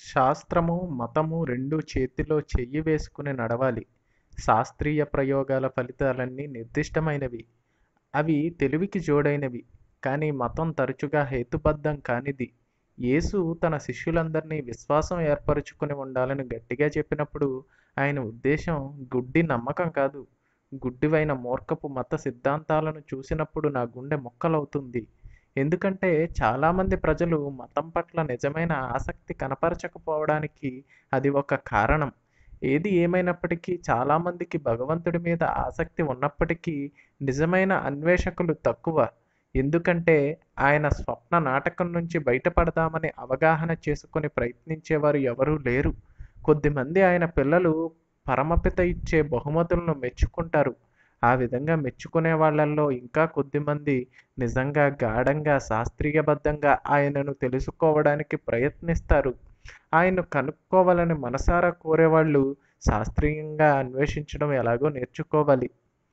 శాస్త్రము మతము రెండూ చేతిలో చెయ్యి వేసుకుని నడవాలి శాస్త్రీయ ప్రయోగాల ఫలితాలన్నీ నిర్దిష్టమైనవి అవి తెలివికి జోడైనవి కానీ మతం తరచుగా హేతుబద్ధం కానిది యేసు తన శిష్యులందరినీ విశ్వాసం ఏర్పరచుకుని ఉండాలని గట్టిగా చెప్పినప్పుడు ఆయన ఉద్దేశం గుడ్డి నమ్మకం కాదు గుడ్డివైన మూర్ఖపు మత సిద్ధాంతాలను చూసినప్పుడు నా గుండె మొక్కలవుతుంది ఎందుకంటే చాలామంది ప్రజలు మతం పట్ల నిజమైన ఆసక్తి కనపరచకపోవడానికి అది ఒక కారణం ఏది ఏమైనప్పటికీ చాలామందికి భగవంతుడి మీద ఆసక్తి ఉన్నప్పటికీ నిజమైన అన్వేషకులు తక్కువ ఎందుకంటే ఆయన స్వప్న నాటకం నుంచి బయటపడదామని అవగాహన చేసుకొని ప్రయత్నించేవారు ఎవరూ లేరు కొద్దిమంది ఆయన పిల్లలు పరమపిత ఇచ్చే బహుమతులను మెచ్చుకుంటారు ఆ విధంగా మెచ్చుకునే వాళ్ళల్లో ఇంకా కొద్దిమంది నిజంగా గాఢంగా శాస్త్రీయబద్ధంగా ఆయనను తెలుసుకోవడానికి ప్రయత్నిస్తారు ఆయన్ను కనుక్కోవాలని మనసారా కోరేవాళ్ళు శాస్త్రీయంగా అన్వేషించడం ఎలాగో నేర్చుకోవాలి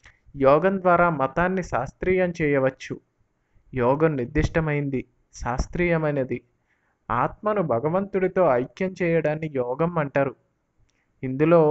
యోగం ద్వారా మతాన్ని శాస్త్రీయం చేయవచ్చు యోగం నిర్దిష్టమైంది శాస్త్రీయమైనది ఆత్మను భగవంతుడితో ఐక్యం చేయడాన్ని యోగం అంటారు ఇందులో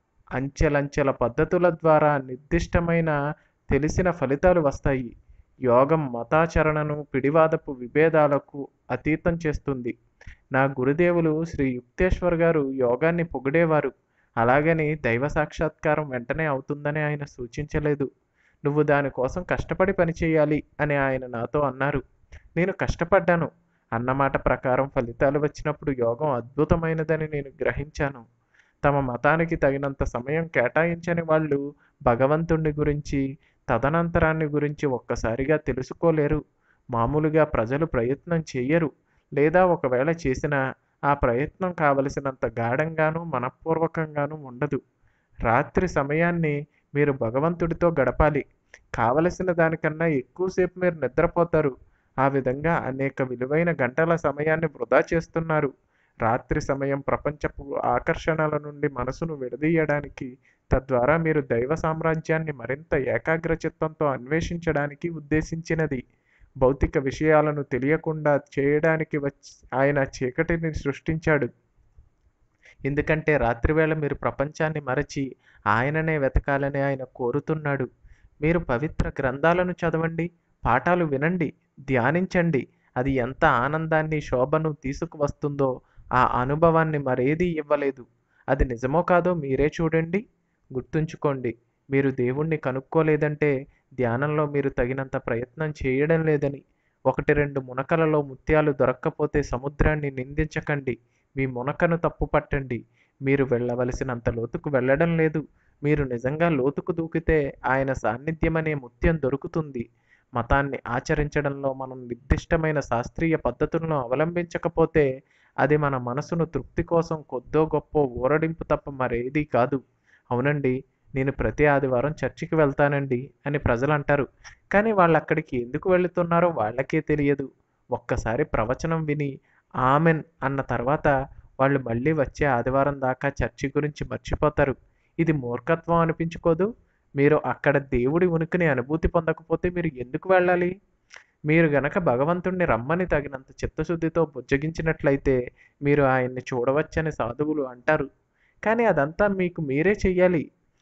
అంచెలంచెల పద్ధతుల ద్వారా నిర్దిష్టమైన తెలిసిన ఫలితాలు వస్తాయి యోగం మతాచరణను పిడివాదపు విభేదాలకు అతీతం చేస్తుంది నా గురుదేవులు శ్రీ యుక్తేశ్వర్ గారు యోగాన్ని పొగిడేవారు అలాగని దైవ సాక్షాత్కారం వెంటనే అవుతుందని ఆయన సూచించలేదు నువ్వు దానికోసం కష్టపడి పనిచేయాలి అని ఆయన నాతో అన్నారు నేను కష్టపడ్డాను అన్నమాట ప్రకారం ఫలితాలు వచ్చినప్పుడు యోగం అద్భుతమైనదని నేను గ్రహించాను తమ మతానికి తగినంత సమయం కేటాయించని వాళ్ళు భగవంతుణ్ణి గురించి తదనంతరాన్ని గురించి ఒక్కసారిగా తెలుసుకోలేరు మామూలుగా ప్రజలు ప్రయత్నం చేయరు లేదా ఒకవేళ చేసినా ఆ ప్రయత్నం కావలసినంత గాఢంగానూ మనఃపూర్వకంగానూ ఉండదు రాత్రి సమయాన్ని మీరు భగవంతుడితో గడపాలి కావలసిన దానికన్నా ఎక్కువసేపు మీరు నిద్రపోతారు ఆ విధంగా అనేక విలువైన గంటల సమయాన్ని వృధా చేస్తున్నారు రాత్రి సమయం ప్రపంచపు ఆకర్షణల నుండి మనసును విడదీయడానికి తద్వారా మీరు దైవ సామ్రాజ్యాన్ని మరింత ఏకాగ్రచిత్తంతో అన్వేషించడానికి ఉద్దేశించినది భౌతిక విషయాలను తెలియకుండా చేయడానికి వచ్చి ఆయన చీకటిని సృష్టించాడు ఎందుకంటే రాత్రివేళ మీరు ప్రపంచాన్ని మరచి ఆయననే వెతకాలని ఆయన కోరుతున్నాడు మీరు పవిత్ర గ్రంథాలను చదవండి పాఠాలు వినండి ధ్యానించండి అది ఎంత ఆనందాన్ని శోభను తీసుకువస్తుందో ఆ అనుభవాన్ని మరేదీ ఇవ్వలేదు అది నిజమో కాదో మీరే చూడండి గుర్తుంచుకోండి మీరు దేవుణ్ణి కనుక్కోలేదంటే ధ్యానంలో మీరు తగినంత ప్రయత్నం చేయడం లేదని ఒకటి రెండు మునకలలో ముత్యాలు దొరక్కపోతే సముద్రాన్ని నిందించకండి మీ మునకను తప్పు పట్టండి మీరు వెళ్ళవలసినంత లోతుకు వెళ్ళడం లేదు మీరు నిజంగా లోతుకు దూకితే ఆయన సాన్నిధ్యం అనే ముత్యం దొరుకుతుంది మతాన్ని ఆచరించడంలో మనం నిర్దిష్టమైన శాస్త్రీయ పద్ధతులను అవలంబించకపోతే అది మన మనసును తృప్తి కోసం కొద్దో గొప్ప ఊరడింపు తప్ప మరేదీ కాదు అవునండి నేను ప్రతి ఆదివారం చర్చికి వెళ్తానండి అని ప్రజలు అంటారు కానీ వాళ్ళు అక్కడికి ఎందుకు వెళుతున్నారో వాళ్ళకే తెలియదు ఒక్కసారి ప్రవచనం విని ఆమెన్ అన్న తర్వాత వాళ్ళు మళ్ళీ వచ్చే ఆదివారం దాకా చర్చి గురించి మర్చిపోతారు ఇది మూర్ఖత్వం అనిపించుకోదు మీరు అక్కడ దేవుడి ఉనికిని అనుభూతి పొందకపోతే మీరు ఎందుకు వెళ్ళాలి మీరు గనక భగవంతుణ్ణి రమ్మని తగినంత చిత్తశుద్ధితో బుజ్జగించినట్లయితే మీరు ఆయన్ని చూడవచ్చని సాధువులు అంటారు కానీ అదంతా మీకు మీరే చెయ్యాలి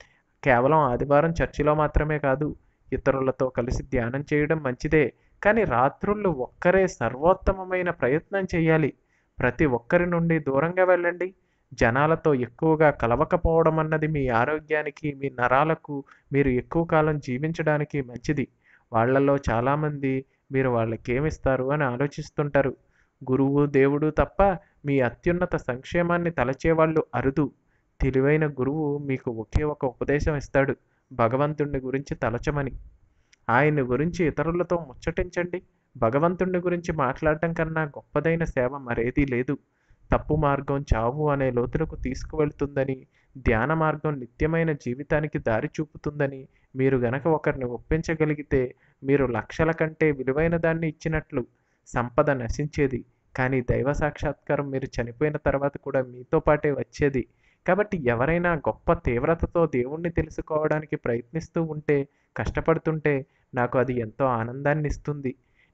కేవలం ఆదివారం చర్చిలో మాత్రమే కాదు ఇతరులతో కలిసి ధ్యానం చేయడం మంచిదే కానీ రాత్రుళ్ళు ఒక్కరే సర్వోత్తమమైన ప్రయత్నం చేయాలి ప్రతి ఒక్కరి నుండి దూరంగా వెళ్ళండి జనాలతో ఎక్కువగా కలవకపోవడం అన్నది మీ ఆరోగ్యానికి మీ నరాలకు మీరు ఎక్కువ కాలం జీవించడానికి మంచిది వాళ్ళల్లో చాలామంది మీరు వాళ్ళకేమిస్తారు అని ఆలోచిస్తుంటారు గురువు దేవుడు తప్ప మీ అత్యున్నత సంక్షేమాన్ని తలచేవాళ్ళు అరుదు తెలివైన గురువు మీకు ఒకే ఒక ఉపదేశం ఇస్తాడు భగవంతుణ్ణి గురించి తలచమని ఆయన్ని గురించి ఇతరులతో ముచ్చటించండి భగవంతుణ్ణి గురించి మాట్లాడటం కన్నా గొప్పదైన సేవ మరేదీ లేదు తప్పు మార్గం చావు అనే లోతులకు తీసుకువెళ్తుందని ధ్యాన మార్గం నిత్యమైన జీవితానికి దారి చూపుతుందని మీరు గనక ఒకరిని ఒప్పించగలిగితే మీరు లక్షల కంటే విలువైన దాన్ని ఇచ్చినట్లు సంపద నశించేది కానీ దైవ సాక్షాత్కారం మీరు చనిపోయిన తర్వాత కూడా మీతో పాటే వచ్చేది కాబట్టి ఎవరైనా గొప్ప తీవ్రతతో దేవుణ్ణి తెలుసుకోవడానికి ప్రయత్నిస్తూ ఉంటే కష్టపడుతుంటే నాకు అది ఎంతో ఆనందాన్ని ఇస్తుంది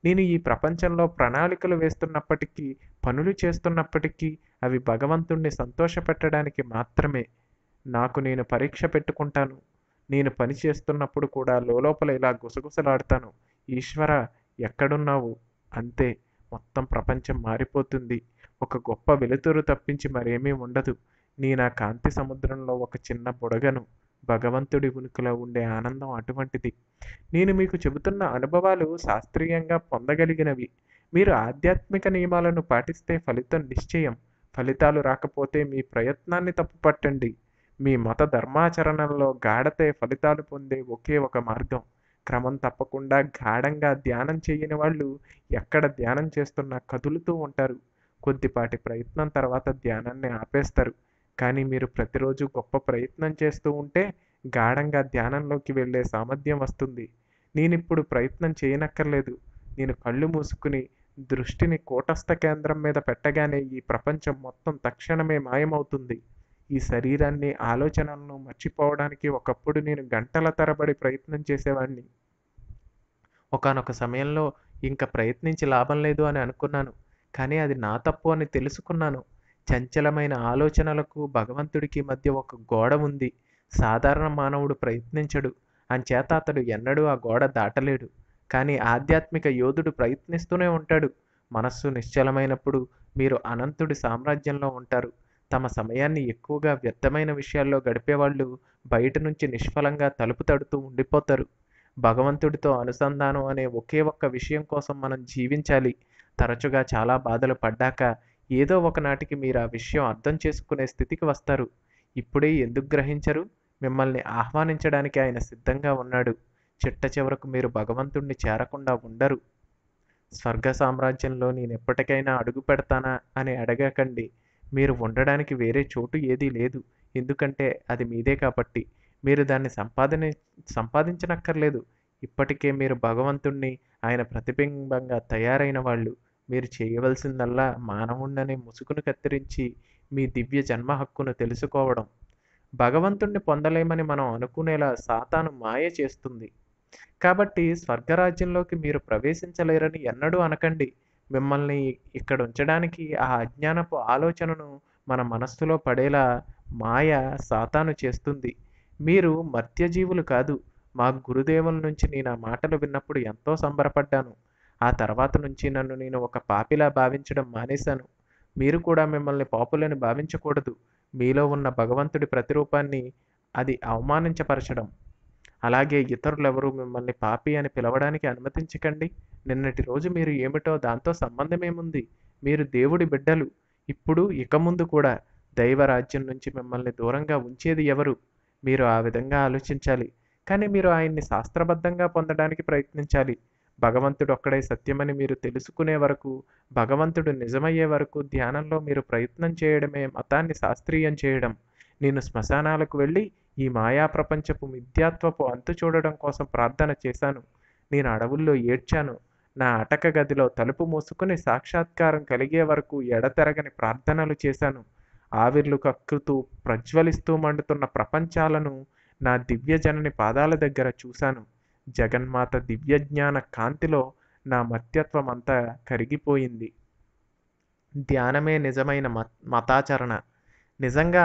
నేను ఈ ప్రపంచంలో ప్రణాళికలు వేస్తున్నప్పటికీ పనులు చేస్తున్నప్పటికీ అవి భగవంతుణ్ణి సంతోషపెట్టడానికి మాత్రమే నాకు నేను పరీక్ష పెట్టుకుంటాను నేను పని చేస్తున్నప్పుడు కూడా లోపల ఇలా గుసగుసలాడతాను ఈశ్వర ఎక్కడున్నావు అంతే మొత్తం ప్రపంచం మారిపోతుంది ఒక గొప్ప వెలుతురు తప్పించి మరేమీ ఉండదు నేను ఆ కాంతి సముద్రంలో ఒక చిన్న బుడగను భగవంతుడి ఉనికిలో ఉండే ఆనందం అటువంటిది నేను మీకు చెబుతున్న అనుభవాలు శాస్త్రీయంగా పొందగలిగినవి మీరు ఆధ్యాత్మిక నియమాలను పాటిస్తే ఫలితం నిశ్చయం ఫలితాలు రాకపోతే మీ ప్రయత్నాన్ని తప్పుపట్టండి మీ మత ధర్మాచరణలో గాఢతే ఫలితాలు పొందే ఒకే ఒక మార్గం క్రమం తప్పకుండా గాఢంగా ధ్యానం చేయని వాళ్ళు ఎక్కడ ధ్యానం చేస్తున్నా కదులుతూ ఉంటారు కొద్దిపాటి ప్రయత్నం తర్వాత ధ్యానాన్ని ఆపేస్తారు కానీ మీరు ప్రతిరోజు గొప్ప ప్రయత్నం చేస్తూ ఉంటే గాఢంగా ధ్యానంలోకి వెళ్ళే సామర్థ్యం వస్తుంది నేను ఇప్పుడు ప్రయత్నం చేయనక్కర్లేదు నేను కళ్ళు మూసుకుని దృష్టిని కూటస్థ కేంద్రం మీద పెట్టగానే ఈ ప్రపంచం మొత్తం తక్షణమే మాయమవుతుంది ఈ శరీరాన్ని ఆలోచనలను మర్చిపోవడానికి ఒకప్పుడు నేను గంటల తరబడి ప్రయత్నం చేసేవాడిని ఒకానొక సమయంలో ఇంకా ప్రయత్నించి లాభం లేదు అని అనుకున్నాను కానీ అది నా తప్పు అని తెలుసుకున్నాను చంచలమైన ఆలోచనలకు భగవంతుడికి మధ్య ఒక గోడ ఉంది సాధారణ మానవుడు ప్రయత్నించడు అంచేత అతడు ఎన్నడూ ఆ గోడ దాటలేడు కానీ ఆధ్యాత్మిక యోధుడు ప్రయత్నిస్తూనే ఉంటాడు మనస్సు నిశ్చలమైనప్పుడు మీరు అనంతుడి సామ్రాజ్యంలో ఉంటారు తమ సమయాన్ని ఎక్కువగా వ్యర్థమైన విషయాల్లో గడిపేవాళ్ళు బయట నుంచి నిష్ఫలంగా తలుపు తడుతూ ఉండిపోతారు భగవంతుడితో అనుసంధానం అనే ఒకే ఒక్క విషయం కోసం మనం జీవించాలి తరచుగా చాలా బాధలు పడ్డాక ఏదో ఒకనాటికి మీరు ఆ విషయం అర్థం చేసుకునే స్థితికి వస్తారు ఇప్పుడే ఎందుకు గ్రహించరు మిమ్మల్ని ఆహ్వానించడానికి ఆయన సిద్ధంగా ఉన్నాడు చిట్ట చివరకు మీరు భగవంతుణ్ణి చేరకుండా ఉండరు స్వర్గ సామ్రాజ్యంలో నేను ఎప్పటికైనా అడుగు పెడతానా అని అడగకండి మీరు ఉండడానికి వేరే చోటు ఏదీ లేదు ఎందుకంటే అది మీదే కాబట్టి మీరు దాన్ని సంపాదన సంపాదించనక్కర్లేదు ఇప్పటికే మీరు భగవంతుణ్ణి ఆయన ప్రతిబింబంగా తయారైన వాళ్ళు మీరు చేయవలసిందల్లా మానవుణ్ణనే ముసుగును కత్తిరించి మీ దివ్య జన్మ హక్కును తెలుసుకోవడం భగవంతుణ్ణి పొందలేమని మనం అనుకునేలా సాతాను మాయ చేస్తుంది కాబట్టి స్వర్గరాజ్యంలోకి మీరు ప్రవేశించలేరని ఎన్నడూ అనకండి మిమ్మల్ని ఇక్కడ ఉంచడానికి ఆ అజ్ఞానపు ఆలోచనను మన మనస్సులో పడేలా మాయ సాతాను చేస్తుంది మీరు మర్త్యజీవులు కాదు మా గురుదేవుల నుంచి నేను ఆ మాటలు విన్నప్పుడు ఎంతో సంబరపడ్డాను ఆ తర్వాత నుంచి నన్ను నేను ఒక పాపిలా భావించడం మానేశాను మీరు కూడా మిమ్మల్ని పాపులని భావించకూడదు మీలో ఉన్న భగవంతుడి ప్రతిరూపాన్ని అది అవమానించపరచడం అలాగే ఇతరులెవరూ మిమ్మల్ని పాపి అని పిలవడానికి అనుమతించకండి నిన్నటి రోజు మీరు ఏమిటో దాంతో సంబంధమేముంది మీరు దేవుడి బిడ్డలు ఇప్పుడు ఇక ముందు కూడా దైవరాజ్యం నుంచి మిమ్మల్ని దూరంగా ఉంచేది ఎవరు మీరు ఆ విధంగా ఆలోచించాలి కానీ మీరు ఆయన్ని శాస్త్రబద్ధంగా పొందడానికి ప్రయత్నించాలి భగవంతుడు ఒక్కడే సత్యమని మీరు తెలుసుకునే వరకు భగవంతుడు నిజమయ్యే వరకు ధ్యానంలో మీరు ప్రయత్నం చేయడమే మతాన్ని శాస్త్రీయం చేయడం నేను శ్మశానాలకు వెళ్ళి ఈ మాయా ప్రపంచపు మిథ్యాత్వపు అంతు చూడడం కోసం ప్రార్థన చేశాను నేను అడవుల్లో ఏడ్చాను నా అటక గదిలో తలుపు మూసుకుని సాక్షాత్కారం కలిగే వరకు ఎడతెరగని ప్రార్థనలు చేశాను ఆవిర్లు కక్కుతూ ప్రజ్వలిస్తూ మండుతున్న ప్రపంచాలను నా దివ్యజనని పాదాల దగ్గర చూశాను జగన్మాత దివ్యజ్ఞాన కాంతిలో నా మత్యత్వం అంతా కరిగిపోయింది ధ్యానమే నిజమైన మత్ మతాచరణ నిజంగా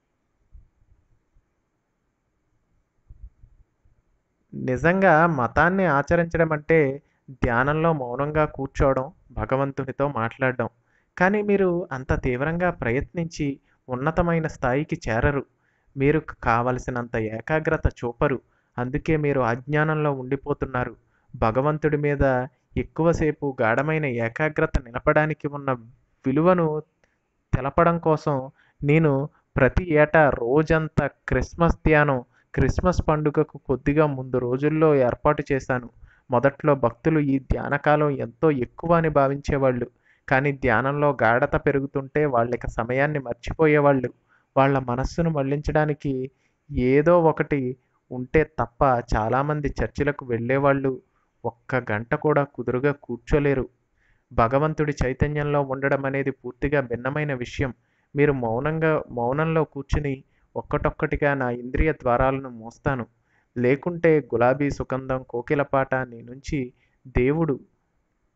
నిజంగా మతాన్ని ఆచరించడం అంటే ధ్యానంలో మౌనంగా కూర్చోవడం భగవంతునితో మాట్లాడడం కానీ మీరు అంత తీవ్రంగా ప్రయత్నించి ఉన్నతమైన స్థాయికి చేరరు మీరు కావలసినంత ఏకాగ్రత చూపరు అందుకే మీరు అజ్ఞానంలో ఉండిపోతున్నారు భగవంతుడి మీద ఎక్కువసేపు గాఢమైన ఏకాగ్రత నిలపడానికి ఉన్న విలువను తెలపడం కోసం నేను ప్రతి ఏటా రోజంతా క్రిస్మస్ ధ్యానం క్రిస్మస్ పండుగకు కొద్దిగా ముందు రోజుల్లో ఏర్పాటు చేశాను మొదట్లో భక్తులు ఈ ధ్యానకాలం ఎంతో ఎక్కువ అని భావించేవాళ్ళు కానీ ధ్యానంలో గాఢత పెరుగుతుంటే వాళ్ళకి సమయాన్ని మర్చిపోయేవాళ్ళు వాళ్ళ మనస్సును మళ్లించడానికి ఏదో ఒకటి ఉంటే తప్ప చాలామంది చర్చిలకు వెళ్ళేవాళ్ళు ఒక్క గంట కూడా కుదురుగా కూర్చోలేరు భగవంతుడి చైతన్యంలో ఉండడం అనేది పూర్తిగా భిన్నమైన విషయం మీరు మౌనంగా మౌనంలో కూర్చుని ఒక్కటొక్కటిగా నా ఇంద్రియ ద్వారాలను మోస్తాను లేకుంటే గులాబీ సుగంధం కోకిలపాట నీ నుంచి దేవుడు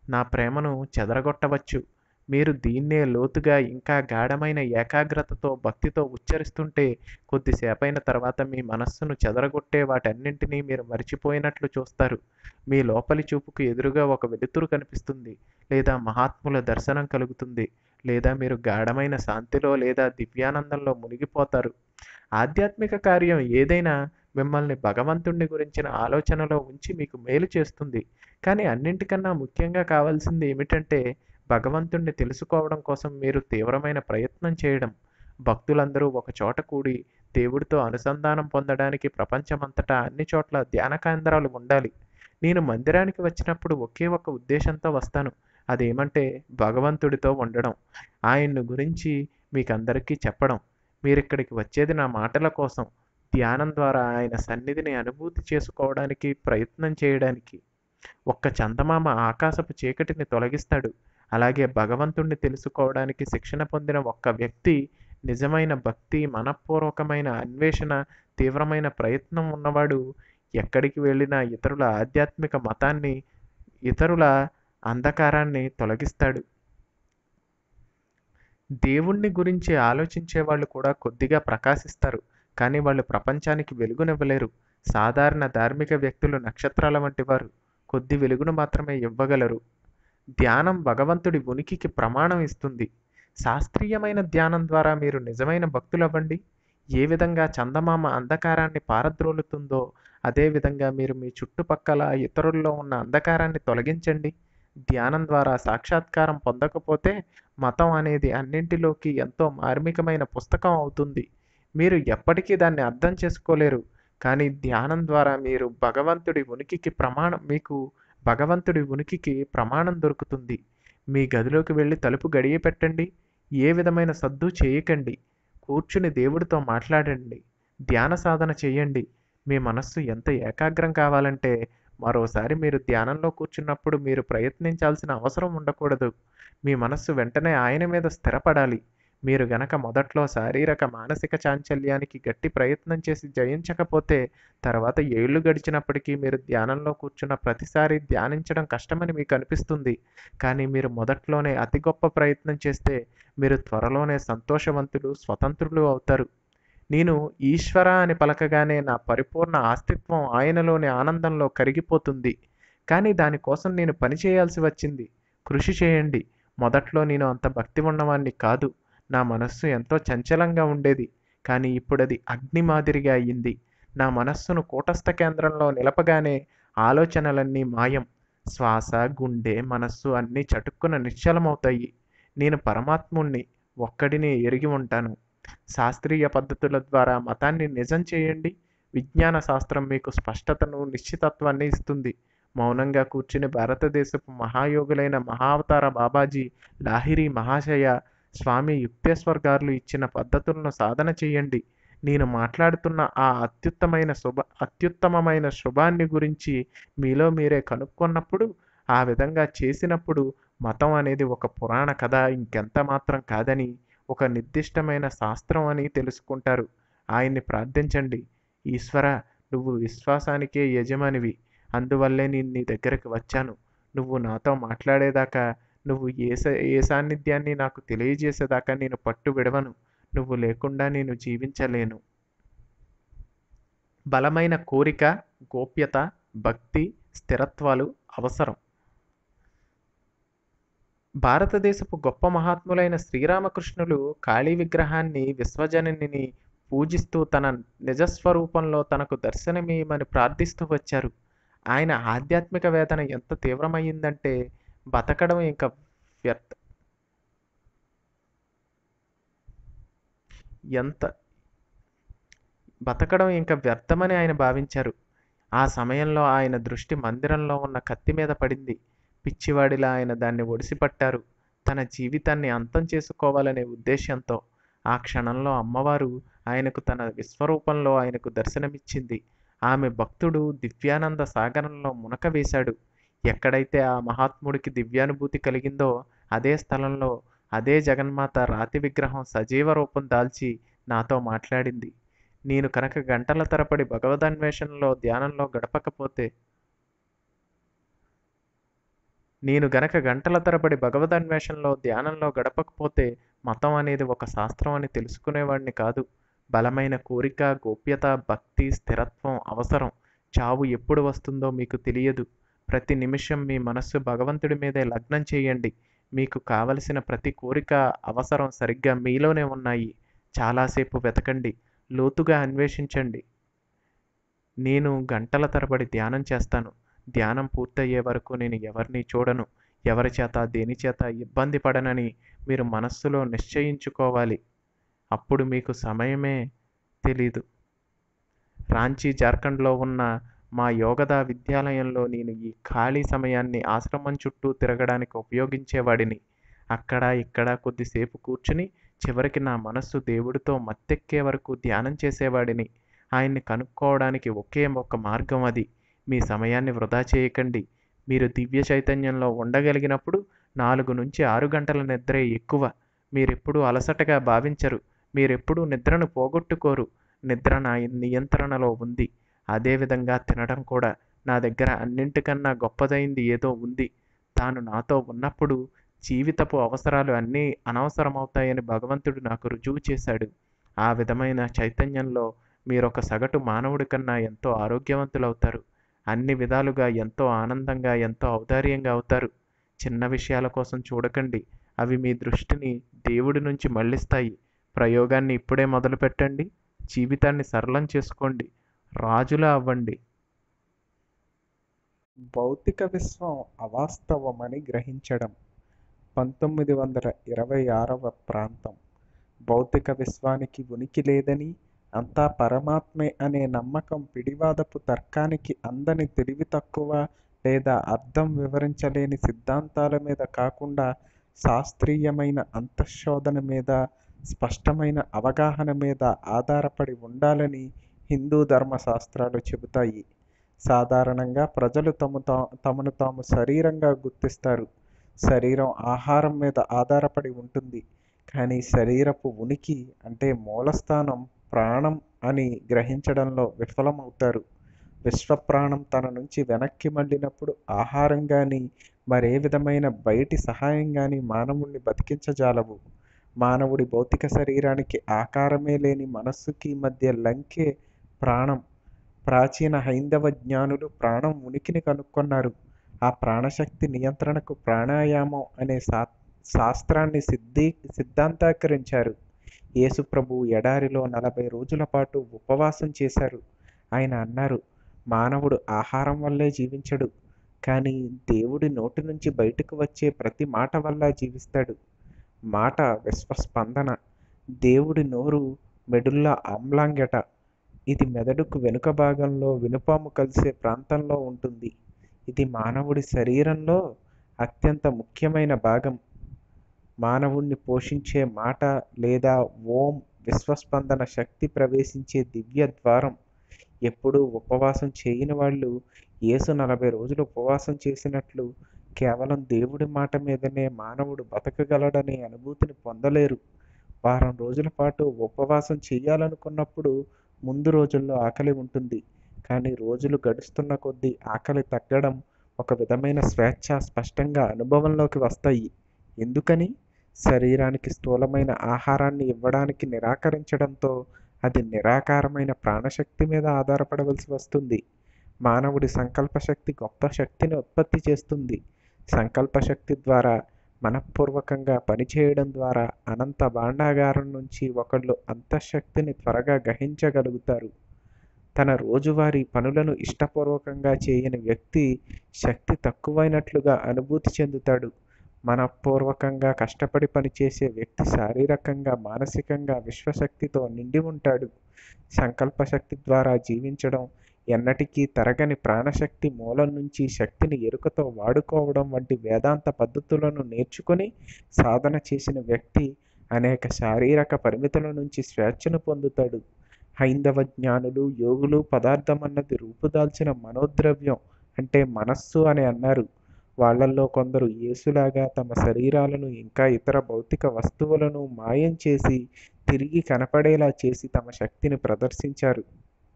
నా ప్రేమను చెదరగొట్టవచ్చు మీరు దీన్నే లోతుగా ఇంకా గాఢమైన ఏకాగ్రతతో భక్తితో ఉచ్చరిస్తుంటే కొద్దిసేపైన తర్వాత మీ మనస్సును చెదరగొట్టే వాటన్నింటినీ మీరు మరిచిపోయినట్లు చూస్తారు మీ లోపలి చూపుకు ఎదురుగా ఒక వెలుతురు కనిపిస్తుంది లేదా మహాత్ముల దర్శనం కలుగుతుంది లేదా మీరు గాఢమైన శాంతిలో లేదా దివ్యానందంలో మునిగిపోతారు ఆధ్యాత్మిక కార్యం ఏదైనా మిమ్మల్ని భగవంతుణ్ణి గురించిన ఆలోచనలో ఉంచి మీకు మేలు చేస్తుంది కానీ అన్నింటికన్నా ముఖ్యంగా కావాల్సింది ఏమిటంటే భగవంతుణ్ణి తెలుసుకోవడం కోసం మీరు తీవ్రమైన ప్రయత్నం చేయడం భక్తులందరూ ఒక చోట కూడి దేవుడితో అనుసంధానం పొందడానికి ప్రపంచమంతటా అన్ని చోట్ల ధ్యాన కేంద్రాలు ఉండాలి నేను మందిరానికి వచ్చినప్పుడు ఒకే ఒక ఉద్దేశంతో వస్తాను అదేమంటే భగవంతుడితో ఉండడం ఆయన్ను గురించి మీకందరికీ చెప్పడం మీరిక్కడికి వచ్చేది నా మాటల కోసం ధ్యానం ద్వారా ఆయన సన్నిధిని అనుభూతి చేసుకోవడానికి ప్రయత్నం చేయడానికి ఒక్క చందమామ ఆకాశపు చీకటిని తొలగిస్తాడు అలాగే భగవంతుణ్ణి తెలుసుకోవడానికి శిక్షణ పొందిన ఒక్క వ్యక్తి నిజమైన భక్తి మనఃపూర్వకమైన అన్వేషణ తీవ్రమైన ప్రయత్నం ఉన్నవాడు ఎక్కడికి వెళ్ళినా ఇతరుల ఆధ్యాత్మిక మతాన్ని ఇతరుల అంధకారాన్ని తొలగిస్తాడు దేవుణ్ణి గురించి ఆలోచించే వాళ్ళు కూడా కొద్దిగా ప్రకాశిస్తారు కానీ వాళ్ళు ప్రపంచానికి వెలుగునివ్వలేరు సాధారణ ధార్మిక వ్యక్తులు నక్షత్రాల వంటి వారు కొద్ది వెలుగును మాత్రమే ఇవ్వగలరు ధ్యానం భగవంతుడి ఉనికికి ప్రమాణం ఇస్తుంది శాస్త్రీయమైన ధ్యానం ద్వారా మీరు నిజమైన భక్తులవ్వండి ఏ విధంగా చందమామ అంధకారాన్ని పారద్రోలుతుందో అదేవిధంగా మీరు మీ చుట్టుపక్కల ఇతరుల్లో ఉన్న అంధకారాన్ని తొలగించండి ధ్యానం ద్వారా సాక్షాత్కారం పొందకపోతే మతం అనేది అన్నింటిలోకి ఎంతో మార్మికమైన పుస్తకం అవుతుంది మీరు ఎప్పటికీ దాన్ని అర్థం చేసుకోలేరు కానీ ధ్యానం ద్వారా మీరు భగవంతుడి ఉనికికి ప్రమాణం మీకు భగవంతుడి ఉనికికి ప్రమాణం దొరుకుతుంది మీ గదిలోకి వెళ్ళి తలుపు గడియ పెట్టండి ఏ విధమైన సద్దు చేయకండి కూర్చుని దేవుడితో మాట్లాడండి ధ్యాన సాధన చేయండి మీ మనస్సు ఎంత ఏకాగ్రం కావాలంటే మరోసారి మీరు ధ్యానంలో కూర్చున్నప్పుడు మీరు ప్రయత్నించాల్సిన అవసరం ఉండకూడదు మీ మనస్సు వెంటనే ఆయన మీద స్థిరపడాలి మీరు గనక మొదట్లో శారీరక మానసిక చాంచల్యానికి గట్టి ప్రయత్నం చేసి జయించకపోతే తర్వాత ఏళ్ళు గడిచినప్పటికీ మీరు ధ్యానంలో కూర్చున్న ప్రతిసారి ధ్యానించడం కష్టమని మీకు అనిపిస్తుంది కానీ మీరు మొదట్లోనే అతి గొప్ప ప్రయత్నం చేస్తే మీరు త్వరలోనే సంతోషవంతులు స్వతంత్రులు అవుతారు నేను ఈశ్వర అని పలకగానే నా పరిపూర్ణ ఆస్తిత్వం ఆయనలోని ఆనందంలో కరిగిపోతుంది కానీ దానికోసం నేను పని చేయాల్సి వచ్చింది కృషి చేయండి మొదట్లో నేను అంత భక్తి ఉన్నవాణ్ణి కాదు నా మనస్సు ఎంతో చంచలంగా ఉండేది కానీ ఇప్పుడు అది అగ్ని మాదిరిగా అయ్యింది నా మనస్సును కూటస్థ కేంద్రంలో నిలపగానే ఆలోచనలన్నీ మాయం శ్వాస గుండె మనస్సు అన్నీ చటుక్కున నిశ్చలమవుతాయి నేను పరమాత్ముణ్ణి ఒక్కడిని ఎరిగి ఉంటాను శాస్త్రీయ పద్ధతుల ద్వారా మతాన్ని నిజం చేయండి విజ్ఞాన శాస్త్రం మీకు స్పష్టతను నిశ్చితత్వాన్ని ఇస్తుంది మౌనంగా కూర్చుని భారతదేశపు మహాయోగులైన మహావతార బాబాజీ లాహిరి మహాశయ స్వామి యుక్తేశ్వర్ గారు ఇచ్చిన పద్ధతులను సాధన చేయండి నేను మాట్లాడుతున్న ఆ అత్యుత్తమైన శుభ అత్యుత్తమమైన శుభాన్ని గురించి మీలో మీరే కనుక్కున్నప్పుడు ఆ విధంగా చేసినప్పుడు మతం అనేది ఒక పురాణ కథ ఇంకెంత మాత్రం కాదని ఒక నిర్దిష్టమైన శాస్త్రం అని తెలుసుకుంటారు ఆయన్ని ప్రార్థించండి ఈశ్వర నువ్వు విశ్వాసానికే యజమానివి అందువల్లే నేను నీ దగ్గరకు వచ్చాను నువ్వు నాతో మాట్లాడేదాకా నువ్వు ఏ స- ఏ సాన్నిధ్యాన్ని నాకు తెలియజేసేదాకా నేను పట్టు విడవను నువ్వు లేకుండా నేను జీవించలేను బలమైన కోరిక గోప్యత భక్తి స్థిరత్వాలు అవసరం భారతదేశపు గొప్ప మహాత్ములైన శ్రీరామకృష్ణులు కాళీ విగ్రహాన్ని విశ్వజననిని పూజిస్తూ తన నిజస్వరూపంలో తనకు దర్శనమీయమని ప్రార్థిస్తూ వచ్చారు ఆయన ఆధ్యాత్మిక వేదన ఎంత తీవ్రమైందంటే బతకడం ఇంకా వ్యర్థ ఎంత బతకడం ఇంకా వ్యర్థమని ఆయన భావించారు ఆ సమయంలో ఆయన దృష్టి మందిరంలో ఉన్న కత్తి మీద పడింది పిచ్చివాడిలా ఆయన దాన్ని ఒడిసిపట్టారు తన జీవితాన్ని అంతం చేసుకోవాలనే ఉద్దేశంతో ఆ క్షణంలో అమ్మవారు ఆయనకు తన విశ్వరూపంలో ఆయనకు దర్శనమిచ్చింది ఆమె భక్తుడు దివ్యానంద సాగరంలో మునక వేశాడు ఎక్కడైతే ఆ మహాత్ముడికి దివ్యానుభూతి కలిగిందో అదే స్థలంలో అదే జగన్మాత రాతి విగ్రహం సజీవ రూపం దాల్చి నాతో మాట్లాడింది నేను కనుక గంటల తరబడి భగవదన్వేషణలో ధ్యానంలో గడపకపోతే నేను గనక గంటల తరబడి భగవదన్వేషణలో ధ్యానంలో గడపకపోతే మతం అనేది ఒక శాస్త్రం అని తెలుసుకునేవాడిని కాదు బలమైన కోరిక గోప్యత భక్తి స్థిరత్వం అవసరం చావు ఎప్పుడు వస్తుందో మీకు తెలియదు ప్రతి నిమిషం మీ మనస్సు భగవంతుడి మీదే లగ్నం చేయండి మీకు కావలసిన ప్రతి కోరిక అవసరం సరిగ్గా మీలోనే ఉన్నాయి చాలాసేపు వెతకండి లోతుగా అన్వేషించండి నేను గంటల తరబడి ధ్యానం చేస్తాను ధ్యానం పూర్తయ్యే వరకు నేను ఎవరిని చూడను ఎవరి చేత దేని చేత ఇబ్బంది పడనని మీరు మనస్సులో నిశ్చయించుకోవాలి అప్పుడు మీకు సమయమే తెలీదు రాంచీ జార్ఖండ్లో ఉన్న మా యోగదా విద్యాలయంలో నేను ఈ ఖాళీ సమయాన్ని ఆశ్రమం చుట్టూ తిరగడానికి ఉపయోగించేవాడిని అక్కడ ఇక్కడ కొద్దిసేపు కూర్చుని చివరికి నా మనస్సు దేవుడితో మత్తెక్కే వరకు ధ్యానం చేసేవాడిని ఆయన్ని కనుక్కోవడానికి ఒకే ఒక మార్గం అది మీ సమయాన్ని వృధా చేయకండి మీరు దివ్య చైతన్యంలో ఉండగలిగినప్పుడు నాలుగు నుంచి ఆరు గంటల నిద్రే ఎక్కువ మీరెప్పుడూ అలసటగా భావించరు మీరెప్పుడూ నిద్రను పోగొట్టుకోరు నిద్ర నా నియంత్రణలో ఉంది అదేవిధంగా తినడం కూడా నా దగ్గర అన్నింటికన్నా గొప్పదైంది ఏదో ఉంది తాను నాతో ఉన్నప్పుడు జీవితపు అవసరాలు అన్నీ అనవసరమవుతాయని భగవంతుడు నాకు రుజువు చేశాడు ఆ విధమైన చైతన్యంలో మీరొక సగటు మానవుడి కన్నా ఎంతో ఆరోగ్యవంతులవుతారు అన్ని విధాలుగా ఎంతో ఆనందంగా ఎంతో ఔదార్యంగా అవుతారు చిన్న విషయాల కోసం చూడకండి అవి మీ దృష్టిని దేవుడి నుంచి మళ్ళిస్తాయి ప్రయోగాన్ని ఇప్పుడే మొదలు పెట్టండి జీవితాన్ని సరళం చేసుకోండి రాజులా అవ్వండి భౌతిక విశ్వం అవాస్తవమని గ్రహించడం పంతొమ్మిది వందల ఇరవై ఆరవ ప్రాంతం భౌతిక విశ్వానికి ఉనికి లేదని అంతా పరమాత్మే అనే నమ్మకం పిడివాదపు తర్కానికి అందని తెలివి తక్కువ లేదా అర్థం వివరించలేని సిద్ధాంతాల మీద కాకుండా శాస్త్రీయమైన అంతఃశోధన మీద స్పష్టమైన అవగాహన మీద ఆధారపడి ఉండాలని హిందూ ధర్మశాస్త్రాలు చెబుతాయి సాధారణంగా ప్రజలు తమ తా- తమను తాము శరీరంగా గుర్తిస్తారు శరీరం ఆహారం మీద ఆధారపడి ఉంటుంది కానీ శరీరపు ఉనికి అంటే మూలస్థానం ప్రాణం అని గ్రహించడంలో విఫలమవుతారు విశ్వప్రాణం తన నుంచి వెనక్కి మళ్ళినప్పుడు ఆహారం కానీ మరే విధమైన బయటి సహాయం కానీ మానవుణ్ణి బతికించజాలవు మానవుడి భౌతిక శరీరానికి ఆకారమే లేని మనస్సుకి మధ్య లంకే ప్రాణం ప్రాచీన హైందవ జ్ఞానులు ప్రాణం ఉనికిని కనుక్కున్నారు ఆ ప్రాణశక్తి నియంత్రణకు ప్రాణాయామం అనే శా శాస్త్రాన్ని సిద్ధి సిద్ధాంతీకరించారు యేసుప్రభు ఎడారిలో నలభై రోజుల పాటు ఉపవాసం చేశారు ఆయన అన్నారు మానవుడు ఆహారం వల్లే జీవించడు కానీ దేవుడి నోటి నుంచి బయటకు వచ్చే ప్రతి మాట వల్ల జీవిస్తాడు మాట విశ్వస్పందన దేవుడి నోరు మెడుల్లా ఆమ్లాంగట ఇది మెదడుకు వెనుక భాగంలో వినుపాము కలిసే ప్రాంతంలో ఉంటుంది ఇది మానవుడి శరీరంలో అత్యంత ముఖ్యమైన భాగం మానవుణ్ణి పోషించే మాట లేదా ఓం విశ్వస్పందన శక్తి ప్రవేశించే దివ్య ద్వారం ఎప్పుడూ ఉపవాసం చేయని వాళ్ళు యేసు నలభై రోజులు ఉపవాసం చేసినట్లు కేవలం దేవుడి మాట మీదనే మానవుడు బతకగలడనే అనుభూతిని పొందలేరు వారం రోజుల పాటు ఉపవాసం చేయాలనుకున్నప్పుడు ముందు రోజుల్లో ఆకలి ఉంటుంది కానీ రోజులు గడుస్తున్న కొద్దీ ఆకలి తగ్గడం ఒక విధమైన స్వేచ్ఛ స్పష్టంగా అనుభవంలోకి వస్తాయి ఎందుకని శరీరానికి స్థూలమైన ఆహారాన్ని ఇవ్వడానికి నిరాకరించడంతో అది నిరాకారమైన ప్రాణశక్తి మీద ఆధారపడవలసి వస్తుంది మానవుడి సంకల్పశక్తి గొప్ప శక్తిని ఉత్పత్తి చేస్తుంది సంకల్పశక్తి ద్వారా మనఃపూర్వకంగా పనిచేయడం ద్వారా అనంత భాండాగారం నుంచి ఒకళ్ళు అంతఃశక్తిని త్వరగా గ్రహించగలుగుతారు తన రోజువారీ పనులను ఇష్టపూర్వకంగా చేయని వ్యక్తి శక్తి తక్కువైనట్లుగా అనుభూతి చెందుతాడు మనఃపూర్వకంగా కష్టపడి పనిచేసే వ్యక్తి శారీరకంగా మానసికంగా విశ్వశక్తితో నిండి ఉంటాడు సంకల్పశక్తి ద్వారా జీవించడం ఎన్నటికీ తరగని ప్రాణశక్తి మూలం నుంచి శక్తిని ఎరుకతో వాడుకోవడం వంటి వేదాంత పద్ధతులను నేర్చుకొని సాధన చేసిన వ్యక్తి అనేక శారీరక పరిమితుల నుంచి స్వేచ్ఛను పొందుతాడు హైందవ జ్ఞానులు యోగులు పదార్థం అన్నది రూపుదాల్చిన మనోద్రవ్యం అంటే మనస్సు అని అన్నారు వాళ్ళల్లో కొందరు యేసులాగా తమ శరీరాలను ఇంకా ఇతర భౌతిక వస్తువులను మాయం చేసి తిరిగి కనపడేలా చేసి తమ శక్తిని ప్రదర్శించారు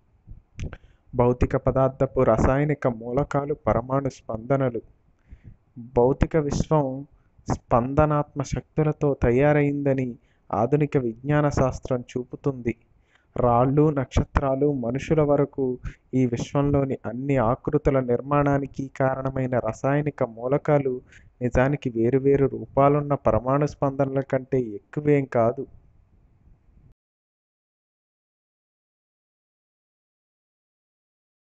భౌతిక పదార్థపు రసాయనిక మూలకాలు పరమాణు స్పందనలు భౌతిక విశ్వం స్పందనాత్మ శక్తులతో తయారైందని ఆధునిక విజ్ఞాన శాస్త్రం చూపుతుంది రాళ్ళు నక్షత్రాలు మనుషుల వరకు ఈ విశ్వంలోని అన్ని ఆకృతుల నిర్మాణానికి కారణమైన రసాయనిక మూలకాలు నిజానికి వేరువేరు రూపాలున్న పరమాణు స్పందనల కంటే ఎక్కువేం కాదు